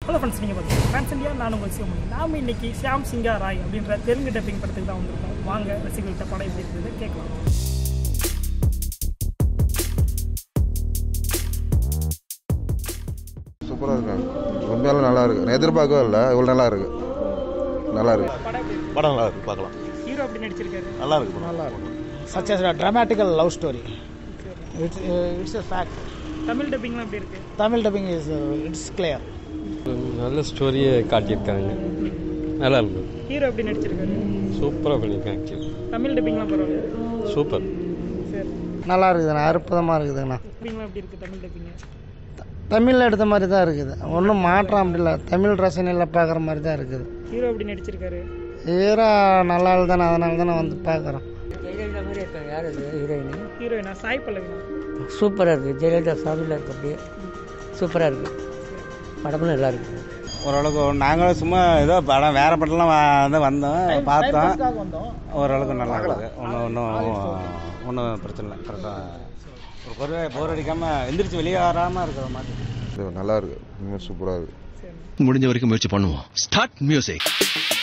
Hello friends நீங்கள் பார்த்தீங்க fans India நான் உங்கள் சிவமணி நாம் இன்னைக்கு ஷியாம் சிங்கா ராய் அப்படின்ற தெலுங்கு டப்பிங் படத்துக்கு தான் வந்திருக்கோம் வாங்க ரசிகர்கள்ட்ட படம் எப்படி இருந்தது கேட்கலாம் சூப்பராக இருக்கும் உண்மையாலும் நல்லா இருக்கு நான் எதிர்பார்க்கவே இல்லை இவ்வளோ நல்லா இருக்கு நல்லா இருக்கு படம் எப்படி இருக்கு? படம் நல்லா இருக்கு பார்க்கலாம் ஹீரோ அப்படி நடிச்சிருக்காரு நல்லா இருக்கு படம் நல்லா இருக்கும் such as a dramatical love story it's uh, it's a fact Tamil டப்பிங்லாம் எப்படி இருக்கு tamil dubbing is uh, it's clear நல்ல ஸ்டோரியை காட்டியிருக்காங்க நல்லா இருக்கு ஹீரோ எப்படி நடிச்சிருக்காரு சூப்பராக பண்ணியிருக்காங்க ஆக்சுவலி தமிழ் டப்பிங்லாம் பரவாயில்ல சூப்பர் சரி நல்லா இருக்குதுண்ணா அற்புதமாக இருக்குதுண்ணா டப்பிங்லாம் எப்படி இருக்கு தமிழ் டப்பிங் தமிழில் எடுத்த மாதிரி தான் இருக்குது ஒன்றும் மாற்றம் அப்படி இல்லை தமிழ் ரசனையில் பார்க்குற மாதிரி தான் இருக்குது ஹீரோ எப்படி நடிச்சிருக்காரு ஹீரோ நல்லா தானே அதனால தானே வந்து பார்க்குறோம் ஜெயலலிதா மாதிரி இருக்காங்க யார் அது ஹீரோயின் ஹீரோயினா சாய் பல்லவினா சூப்பராக இருக்குது ஜெயலலிதா சாமியில் இருக்கு அப்படியே சூப்பராக இருக்குது படமும் நல்லா இருக்குது ஓரளவுக்கு நாங்களும் சும்மா ஏதோ படம் வேற படம்லாம் வ- வந்து வந்தோம் பார்த்தோம் வந்தோம் ஓரளவுக்கு நல்லா இருக்குது ஒன்றும் ஒன்றும் ஒன்றும் பிரச்சனை இல்லை கரெக்டாக ஒரு பொரு போர் அடிக்காமல் எந்திரிச்சு வெளியே வராமல் இருக்கிற மாதிரி இது நல்லா இருக்கு உண்மையாக சூப்பராக இருக்கு முடிஞ்ச வரைக்கும் முயற்சி பண்ணுவோம் ஸ்டார்ட் மியூசிக்